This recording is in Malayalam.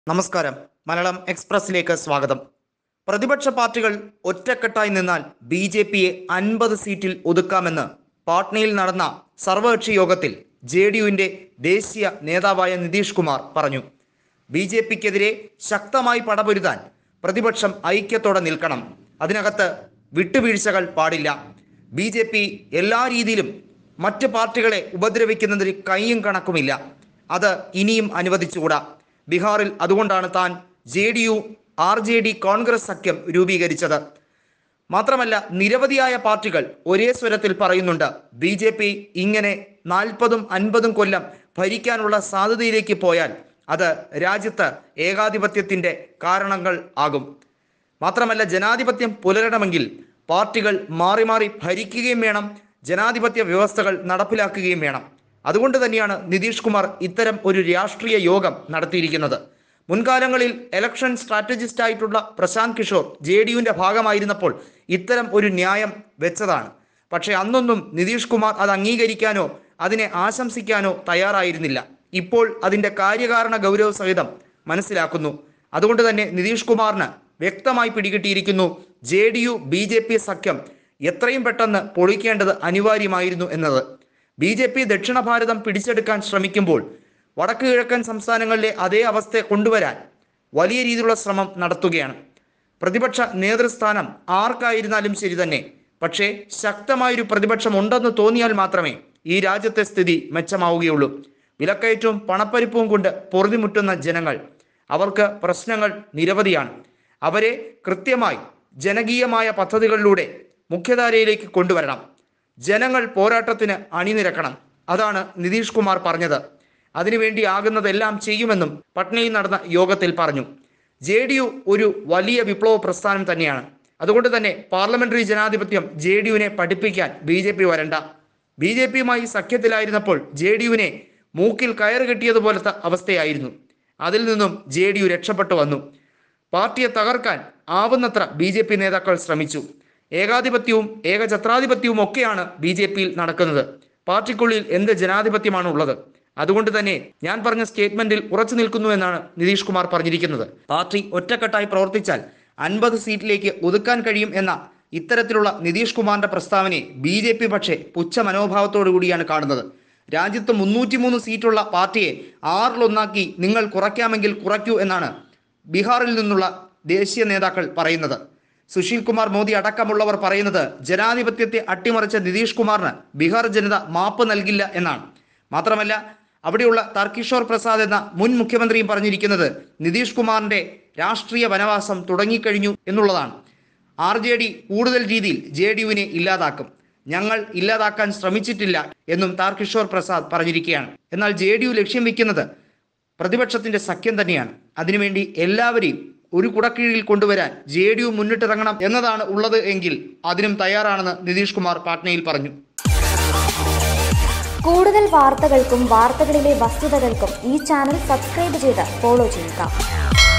നമസ്കാരം മലയാളം എക്സ്പ്രസിലേക്ക് സ്വാഗതം പ്രതിപക്ഷ പാർട്ടികൾ ഒറ്റക്കെട്ടായി നിന്നാൽ ബി ജെ പിയെ അൻപത് സീറ്റിൽ ഒതുക്കാമെന്ന് പാട്നയിൽ നടന്ന സർവകക്ഷി യോഗത്തിൽ ജെ ഡി യുവിൻ്റെ ദേശീയ നേതാവായ നിതീഷ് കുമാർ പറഞ്ഞു ബി ജെ പിക്കെതിരെ ശക്തമായി പടപൊരുതാൻ പ്രതിപക്ഷം ഐക്യത്തോടെ നിൽക്കണം അതിനകത്ത് വിട്ടുവീഴ്ചകൾ പാടില്ല ബി ജെ പി എല്ലാ രീതിയിലും മറ്റ് പാർട്ടികളെ ഉപദ്രവിക്കുന്നതിൽ കൈയും കണക്കുമില്ല അത് ഇനിയും അനുവദിച്ചുകൂടാ ബീഹാറിൽ അതുകൊണ്ടാണ് താൻ J D U R J D Congress സഖ്യം രൂപീകരിച്ചത് മാത്രമല്ല നിരവധിയായ പാർട്ടികൾ ഒരേ സ്വരത്തിൽ പറയുന്നുണ്ട് ബി ജെ പി ഇങ്ങനെ നാൽപ്പതും അൻപതും കൊല്ലം ഭരിക്കാനുള്ള സാധ്യതയിലേക്ക് പോയാൽ അത് രാജ്യത്ത് ഏകാധിപത്യത്തിൻ്റെ കാരണങ്ങൾ ആകും മാത്രമല്ല ജനാധിപത്യം പുലരണമെങ്കിൽ പാർട്ടികൾ മാറി മാറി ഭരിക്കുകയും വേണം ജനാധിപത്യ വ്യവസ്ഥകൾ നടപ്പിലാക്കുകയും വേണം അതുകൊണ്ട് തന്നെയാണ് നിതീഷ് കുമാർ ഇത്തരം ഒരു രാഷ്ട്രീയ യോഗം നടത്തിയിരിക്കുന്നത് മുൻകാലങ്ങളിൽ ഇലക്ഷൻ സ്ട്രാറ്റജിസ്റ്റ് ആയിട്ടുള്ള പ്രശാന്ത് കിഷോർ ജെ ഡി യുവിൻ്റെ ഭാഗമായിരുന്നപ്പോൾ ഇത്തരം ഒരു ന്യായം വെച്ചതാണ് പക്ഷേ അന്നൊന്നും നിതീഷ് കുമാർ അത് അംഗീകരിക്കാനോ അതിനെ ആശംസിക്കാനോ തയ്യാറായിരുന്നില്ല ഇപ്പോൾ അതിൻ്റെ കാര്യകാരണ ഗൗരവ സഹിതം മനസ്സിലാക്കുന്നു അതുകൊണ്ട് തന്നെ നിതീഷ് കുമാറിന് വ്യക്തമായി പിടികിട്ടിയിരിക്കുന്നു J D U B J P സഖ്യം എത്രയും പെട്ടെന്ന് പൊളിക്കേണ്ടത് അനിവാര്യമായിരുന്നു എന്നത് ബി ജെ പി ദക്ഷിണ ഭാരതം പിടിച്ചെടുക്കാൻ ശ്രമിക്കുമ്പോൾ വടക്ക് കിഴക്കൻ സംസ്ഥാനങ്ങളിലെ അതേ അവസ്ഥ കൊണ്ടുവരാൻ വലിയ രീതിയിലുള്ള ശ്രമം നടത്തുകയാണ് പ്രതിപക്ഷ നേതൃസ്ഥാനം ആർക്കായിരുന്നാലും ശരി തന്നെ പക്ഷേ ശക്തമായൊരു പ്രതിപക്ഷം ഉണ്ടെന്ന് തോന്നിയാൽ മാത്രമേ ഈ രാജ്യത്തെ സ്ഥിതി മെച്ചമാവുകയുള്ളൂ വിലക്കയറ്റവും പണപ്പരിപ്പും കൊണ്ട് പൊറുതിമുട്ടുന്ന ജനങ്ങൾ അവർക്ക് പ്രശ്നങ്ങൾ നിരവധിയാണ് അവരെ കൃത്യമായി ജനകീയമായ പദ്ധതികളിലൂടെ മുഖ്യധാരയിലേക്ക് കൊണ്ടുവരണം ജനങ്ങൾ പോരാട്ടത്തിന് അണിനിരക്കണം അതാണ് നിതീഷ് കുമാർ പറഞ്ഞത് അതിനുവേണ്ടി ആകുന്നതെല്ലാം ചെയ്യുമെന്നും പട്നയിൽ നടന്ന യോഗത്തിൽ പറഞ്ഞു ജെ ഡി യു ഒരു വലിയ വിപ്ലവ പ്രസ്ഥാനം തന്നെയാണ് അതുകൊണ്ട് തന്നെ പാർലമെന്ററി ജനാധിപത്യം ജെ ഡി യുവിനെ പഠിപ്പിക്കാൻ ബി ജെ പി വരണ്ട ബി ജെ പിയുമായി സഖ്യത്തിലായിരുന്നപ്പോൾ ജെ ഡി യുവിനെ മൂക്കിൽ കയറ് കെട്ടിയതുപോലത്തെ അവസ്ഥയായിരുന്നു അതിൽ നിന്നും ജെ ഡി യു രക്ഷപ്പെട്ടു വന്നു പാർട്ടിയെ തകർക്കാൻ ആവുന്നത്ര ബി ജെ പി നേതാക്കൾ ശ്രമിച്ചു ഏകാധിപത്യവും ഏകഛത്രാധിപത്യവും ഒക്കെയാണ് ബി ജെ പിയിൽ നടക്കുന്നത് പാർട്ടിക്കുള്ളിൽ എന്ത് ജനാധിപത്യമാണ് ഉള്ളത് അതുകൊണ്ട് തന്നെ ഞാൻ പറഞ്ഞ സ്റ്റേറ്റ്മെന്റിൽ ഉറച്ചു നിൽക്കുന്നു എന്നാണ് നിതീഷ് കുമാർ പറഞ്ഞിരിക്കുന്നത് പാർട്ടി ഒറ്റക്കെട്ടായി പ്രവർത്തിച്ചാൽ അൻപത് സീറ്റിലേക്ക് ഒതുക്കാൻ കഴിയും എന്ന ഇത്തരത്തിലുള്ള നിതീഷ് കുമാറിന്റെ പ്രസ്താവനയെ ബി ജെ പി പക്ഷേ പുച്ഛ മനോഭാവത്തോടു കൂടിയാണ് കാണുന്നത് രാജ്യത്ത് മുന്നൂറ്റിമൂന്ന് സീറ്റുള്ള പാർട്ടിയെ ആറിലൊന്നാക്കി നിങ്ങൾ കുറയ്ക്കാമെങ്കിൽ കുറയ്ക്കൂ എന്നാണ് ബീഹാറിൽ നിന്നുള്ള ദേശീയ നേതാക്കൾ പറയുന്നത് സുശീൽ കുമാർ മോദി അടക്കമുള്ളവർ പറയുന്നത് ജനാധിപത്യത്തെ അട്ടിമറിച്ച നിതീഷ് കുമാറിന് ബീഹാർ ജനത മാപ്പ് നൽകില്ല എന്നാണ് മാത്രമല്ല അവിടെയുള്ള തർക്കിഷോർ പ്രസാദ് എന്ന മുൻ മുഖ്യമന്ത്രിയും പറഞ്ഞിരിക്കുന്നത് നിതീഷ് കുമാറിന്റെ രാഷ്ട്രീയ വനവാസം തുടങ്ങിക്കഴിഞ്ഞു എന്നുള്ളതാണ് ആർ ജെ ഡി കൂടുതൽ രീതിയിൽ ജെ ഡി യുവിനെ ഇല്ലാതാക്കും ഞങ്ങൾ ഇല്ലാതാക്കാൻ ശ്രമിച്ചിട്ടില്ല എന്നും താർകിഷോർ പ്രസാദ് പറഞ്ഞിരിക്കുകയാണ് എന്നാൽ ജെ ഡി യു ലക്ഷ്യം വെക്കുന്നത് പ്രതിപക്ഷത്തിന്റെ സഖ്യം തന്നെയാണ് അതിനുവേണ്ടി എല്ലാവരെയും ഒരു കുടക്കീഴിൽ കൊണ്ടുവരാൻ ജെ ഡി യു മുന്നിട്ടിറങ്ങണം എന്നതാണ് ഉള്ളത് എങ്കിൽ അതിനും തയ്യാറാണെന്ന് നിതീഷ് കുമാർ പാട്നയിൽ പറഞ്ഞു കൂടുതൽ വാർത്തകൾക്കും വാർത്തകളിലെ വസ്തുതകൾക്കും ഈ ചാനൽ സബ്സ്ക്രൈബ് ചെയ്ത് ഫോളോ ചെയ്യുക